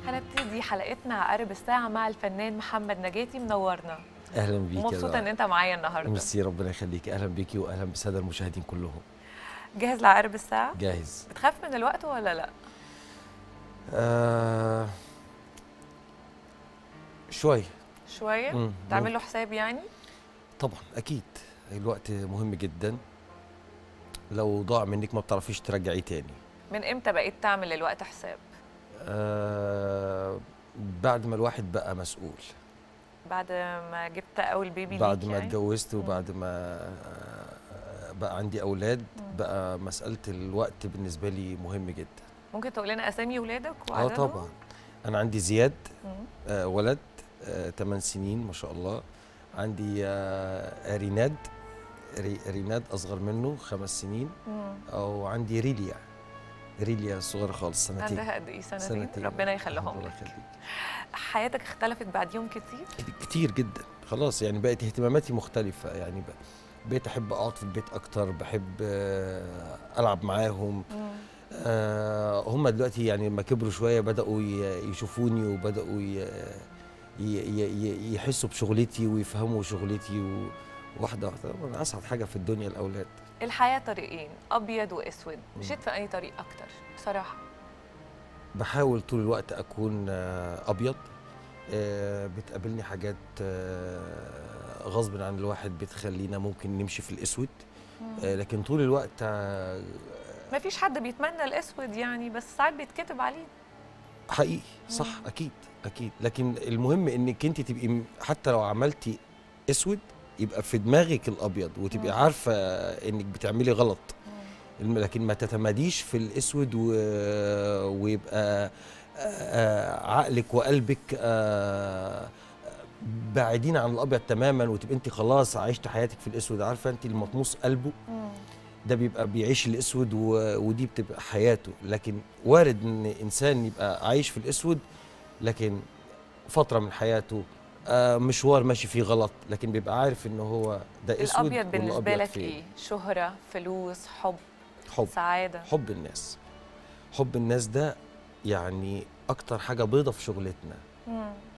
هنبتدي حلقتنا عقارب الساعة مع الفنان محمد نجاتي منورنا اهلا بيك ومبسوطة ان انت معايا النهارده ميرسي ربنا يخليك اهلا بيكي واهلا بالساده المشاهدين كلهم جاهز لعقارب الساعة؟ جاهز بتخاف من الوقت ولا لا؟ آه شويه شوية؟ مم. تعمل له حساب يعني؟ طبعا اكيد الوقت مهم جدا لو ضاع منك ما بتعرفيش ترجعيه تاني من امتى بقيت تعمل للوقت حساب؟ آه بعد ما الواحد بقى مسؤول بعد ما جبت اول بيبي بعد ليك ما يعني؟ اتجوزت وبعد ما آه، بقى عندي اولاد مم. بقى مساله الوقت بالنسبه لي مهم جدا ممكن تقول لنا اسامي ولادك اه وعددهم؟ طبعا انا عندي زياد مم. آه، ولد 8 سنين ما شاء الله عندي آه، ريناد ري- ريناد اصغر منه خمس سنين مم. او عندي ريليا ريليا صغيره خالص سنتين عندها قد ايه سنتين؟ سنتين ربنا يخليهم الله لك يخليك. حياتك اختلفت بعديهم كتير؟ كتير جدا خلاص يعني بقت اهتماماتي مختلفه يعني ب- بقيت احب اقعد في البيت اكتر بحب آه، العب معاهم مم. آه، هم دلوقتي يعني لما كبروا شويه بداوا ي- يشوفوني وبداوا ي- ي- ي- ي- يحسوا بشغلتي ويفهموا شغلتي و- واحده واحده طبعاً اسعد حاجه في الدنيا الاولاد الحياة طريقين أبيض وأسود مم. مشيت في أي طريق أكتر بصراحة بحاول طول الوقت اكون آه، ابيض آه، بتقابلني حاجات آه، غصب عن الواحد بتخلينا ممكن نمشي في الاسود آه، لكن طول الوقت آه، ما فيش حد بيتمنى الأسود يعني بس ساعات بيتكتب عليه حقيقي صح مم. اكيد اكيد لكن المهم انك انت تبقي م- حتى لو عملتي اسود يبقى في دماغك الابيض وتبقي مم. عارفه انك بتعملي غلط الم- لكن ما تتماديش في الاسود و... ويبقى آه، عقلك وقلبك آه، بعيدين عن الابيض تماما وتبقى انت خلاص عشت حياتك في الاسود عارفه انت المطموس قلبه مم. ده بيبقى بيعيش الاسود و... ودي بتبقى حياته لكن وارد ان انسان يبقى عايش في الاسود لكن فتره من حياته آه، مشوار ماشي فيه غلط لكن بيبقى عارف ان هو ده اسود الأبيض بالنسبة والأبيض لك فيه. إيه؟ شهرة فلوس حب حب سعادة حب الناس حب الناس ده يعني اكتر حاجه بيضه في شغلتنا مم.